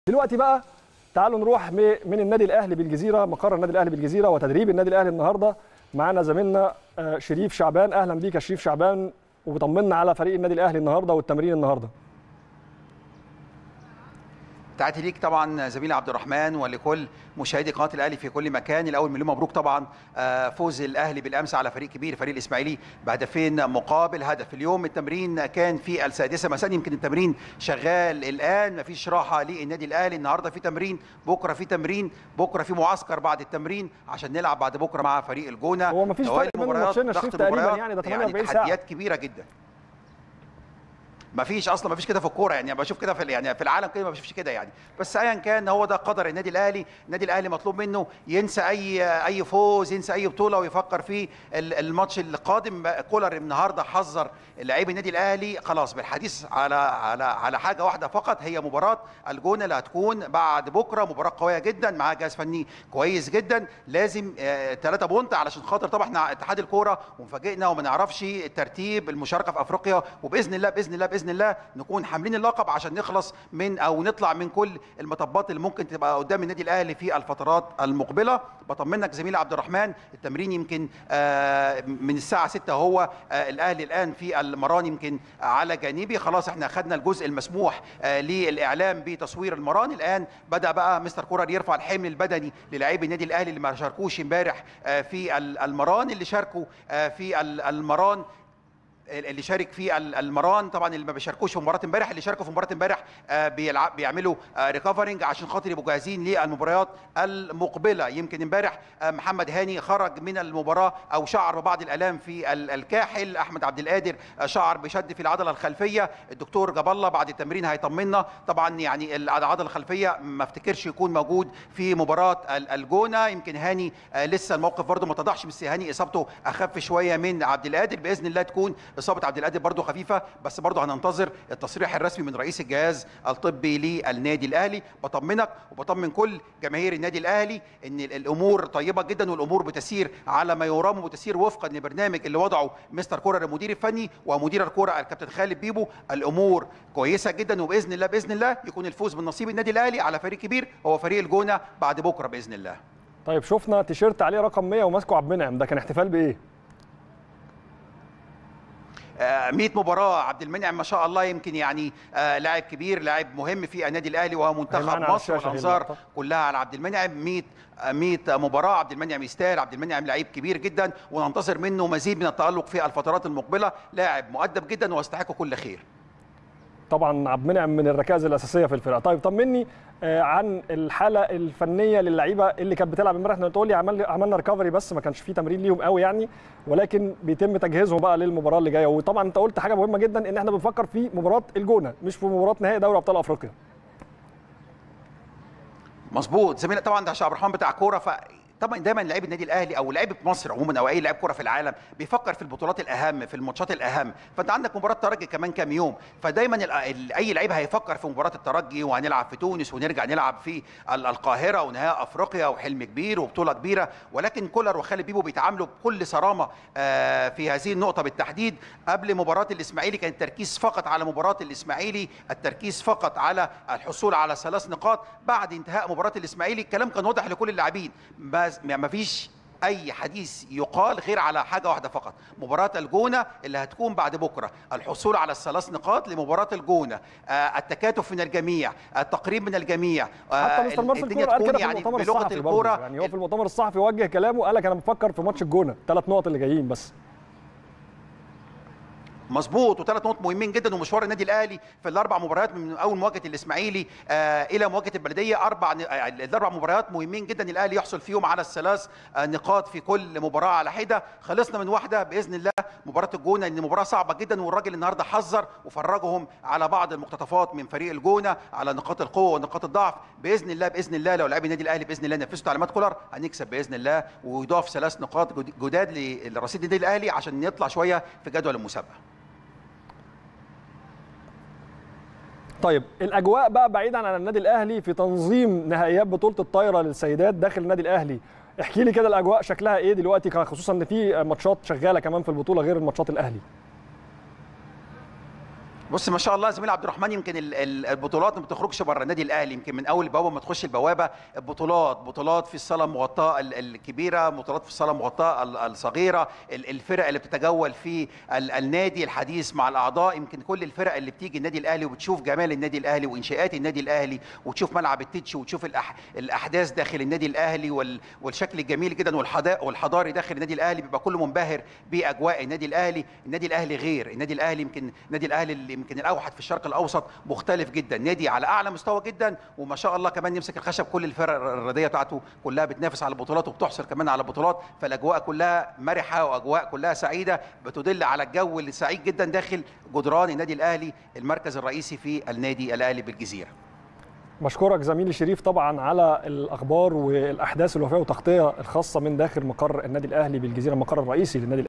دلوقتي بقى تعالوا نروح م- من النادي الاهلي بالجزيره مقر النادي الاهلي بالجزيره وتدريب النادي الاهلي النهارده معانا زميلنا آه، شريف شعبان اهلا بيك يا شريف شعبان وبطمنا على فريق النادي الاهلي النهارده والتمرين النهارده تحياتي ليك طبعا زميلي عبد الرحمن ولكل مشاهدي قناه الاهلي في كل مكان الاول مليون مبروك طبعا آه، فوز الاهلي بالامس على فريق كبير فريق الاسماعيلي بهدفين مقابل هدف اليوم التمرين كان في السادسه مساء يمكن التمرين شغال الان مفيش راحه للنادي الاهلي النهارده في تمرين بكره في تمرين بكره في معسكر بعد التمرين عشان نلعب بعد بكره مع فريق الجونه هو مفيش توالي فرق بين مباريات، الماتشين يا ضغط شريف تقريباً المباريات، يعني ده 48 ساعة. تحديات كبيره جدا ما فيش اصلا ما فيش كده في الكوره يعني بشوف كده في يعني في العالم كده ما بشوفش كده يعني بس ايا كان هو ده قدر النادي الاهلي النادي الاهلي مطلوب منه ينسى اي اي فوز ينسى اي بطوله ويفكر في ال- الماتش القادم كولر النهارده حذر لاعبي النادي الاهلي خلاص بالحديث على على على حاجه واحده فقط هي مباراه الجونه اللي هتكون بعد بكره مباراه قويه جدا مع جهاز فني كويس جدا لازم ثلاثة بونت علشان خاطر طبعا احنا اتحاد الكوره ومفاجئنا وما نعرفش ترتيب المشاركه في افريقيا وباذن الله باذن الله باذن الله نكون حاملين اللقب عشان نخلص من او نطلع من كل المطبات اللي ممكن تبقى قدام النادي الاهلي في الفترات المقبله بطمنك زميلي عبد الرحمن التمرين يمكن آه، من الساعه 6 هو آه، الاهلي الان في المران يمكن على جانبي خلاص احنا اخذنا الجزء المسموح آه، للاعلام بتصوير المران الان بدا بقى مستر كورر يرفع الحمل البدني للاعبي النادي الاهلي اللي ما شاركوش امبارح آه، في ال- المران اللي شاركوا آه، في ال- المران اللي شارك في ال- المران طبعا اللي ما بيشاركوش في مباراه امبارح اللي شاركوا في مباراه امبارح آه، بيلعب بيعملوا ريكفرنج عشان خاطر يبقوا جاهزين للمباريات المقبله يمكن امبارح آه، محمد هاني خرج من المباراه او شعر ببعض الالام في ال- الكاحل احمد عبد القادر آه، شعر بشد في العضله الخلفيه الدكتور جاب الله بعد التمرين هيطمنا طبعا يعني العضله الخلفيه ما افتكرش يكون موجود في مباراه ال- الجونه يمكن هاني آه، لسه الموقف برده ما اتضحش بس هاني اصابته اخف شويه من عبد القادر باذن الله تكون اصابه عبد القادر برده خفيفه بس برده هننتظر التصريح الرسمي من رئيس الجهاز الطبي للنادي الاهلي بطمنك وبطمن كل جماهير النادي الاهلي ان ال- الامور طيبه جدا والامور بتسير على ما يرام وبتسير وفقا للبرنامج اللي وضعه مستر كورر المدير الفني ومدير الكوره الكابتن خالد بيبو الامور كويسه جدا وباذن الله باذن الله يكون الفوز من نصيب النادي الاهلي على فريق كبير هو فريق الجونه بعد بكره باذن الله طيب شفنا تيشيرت عليه رقم 100 وماسكه عبد المنعم ده كان احتفال بايه آه، 100 مباراه عبد المنعم ما شاء الله يمكن يعني آه، لاعب كبير لاعب مهم في النادي الاهلي وهو هي منتخب معانا على مصر الشاشة هي والانظار اللقطة. كلها على عبد المنعم 100 آه، 100 مباراه عبد المنعم يستاهل عبد المنعم لعيب كبير جدا وننتظر منه مزيد من التالق في الفترات المقبله لاعب مؤدب جدا ويستحق كل خير طبعا عبد المنعم من الركائز الاساسيه في الفرقه طيب طمني آه، عن الحاله الفنيه للعيبه اللي كانت بتلعب امبارح انت تقول لي عمل عملنا ريكفري بس ما كانش فيه تمرين ليهم قوي يعني ولكن بيتم تجهيزهم بقى للمباراه اللي جايه وطبعا انت قلت حاجه مهمه جدا ان احنا بنفكر في مباراه الجونه مش في مباراه نهائي دوري ابطال افريقيا مظبوط زميلي طبعا ده عشان عبد الرحمن بتاع كوره ف طبعا دايما لعيب النادي الاهلي او لعيب مصر عموما او اي لاعب كوره في العالم بيفكر في البطولات الاهم في الماتشات الاهم فانت عندك مباراه ترجي كمان كام يوم فدايما ال- ال- اي لعيب هيفكر في مباراه الترجي وهنلعب في تونس ونرجع نلعب في ال- القاهره ونهائي افريقيا وحلم كبير وبطوله كبيره ولكن كولر وخالد بيبو بيتعاملوا بكل صرامه آه، في هذه النقطه بالتحديد قبل مباراه الاسماعيلي كان التركيز فقط على مباراه الاسماعيلي التركيز فقط على الحصول على ثلاث نقاط بعد انتهاء مباراه الاسماعيلي الكلام كان واضح لكل اللاعبين ما ما فيش اي حديث يقال غير على حاجه واحده فقط مباراه الجونه اللي هتكون بعد بكره الحصول على الثلاث نقاط لمباراه الجونه آه التكاتف من الجميع التقريب من الجميع آه حتى مستر مارسيل الدنيا كولر قال تكون كده في يعني المؤتمر بلغه الصحفي برضه. الكوره يعني هو في المؤتمر الصحفي وجه كلامه وقال لك انا بفكر في ماتش الجونه ثلاث نقط اللي جايين بس مظبوط وثلاث نقط مهمين جدا ومشوار النادي الاهلي في الاربع مباريات من اول مواجهه الاسماعيلي آه الى مواجهه البلديه اربع ن- آه، الاربع مباريات مهمين جدا الاهلي يحصل فيهم على الثلاث آه نقاط في كل مباراه على حده خلصنا من واحده باذن الله مباراه الجونه ان مباراه صعبه جدا والراجل النهارده حذر وفرجهم على بعض المقتطفات من فريق الجونه على نقاط القوه ونقاط الضعف باذن الله باذن الله لو لاعبي النادي الاهلي باذن الله نفذوا تعليمات كولر هنكسب باذن الله ويضاف ثلاث نقاط جد- جداد لرصيد النادي الاهلي عشان نطلع شويه في جدول المسابقه طيب الاجواء بقى بعيدا عن النادي الاهلي في تنظيم نهائيات بطوله الطايره للسيدات داخل النادي الاهلي احكي لي كده الاجواء شكلها ايه دلوقتي كان خصوصا ان في ماتشات شغاله كمان في البطوله غير الماتشات الاهلي بص ما شاء الله زميل عبد الرحمن يمكن ال- ال- البطولات ما بتخرجش بره النادي الاهلي يمكن من اول بوابه ما تخش البوابه البطولات بطولات في الصاله المغطاه ال- الكبيره بطولات في الصاله المغطاه ال- الصغيره ال- الفرق اللي بتتجول في ال- النادي الحديث مع الاعضاء يمكن كل الفرق اللي بتيجي النادي الاهلي وبتشوف جمال النادي الاهلي وانشاءات النادي الاهلي وتشوف ملعب التتش وتشوف الأح الاحداث داخل النادي الاهلي وال- والشكل الجميل جدا والحدا- والحضاري داخل النادي الاهلي بيبقى كله منبهر باجواء النادي الاهلي النادي الاهلي غير النادي الاهلي يمكن النادي الاهلي اللي يمكن الاوحد في الشرق الاوسط مختلف جدا نادي على اعلى مستوى جدا وما شاء الله كمان يمسك الخشب كل الفرق الرياضيه بتاعته كلها بتنافس على البطولات وبتحصل كمان على البطولات فالاجواء كلها مرحه واجواء كلها سعيده بتدل على الجو السعيد جدا داخل جدران النادي الاهلي المركز الرئيسي في النادي الاهلي بالجزيره بشكرك زميلي شريف طبعا على الاخبار والاحداث الوفاه وتغطيه الخاصه من داخل مقر النادي الاهلي بالجزيره المقر الرئيسي للنادي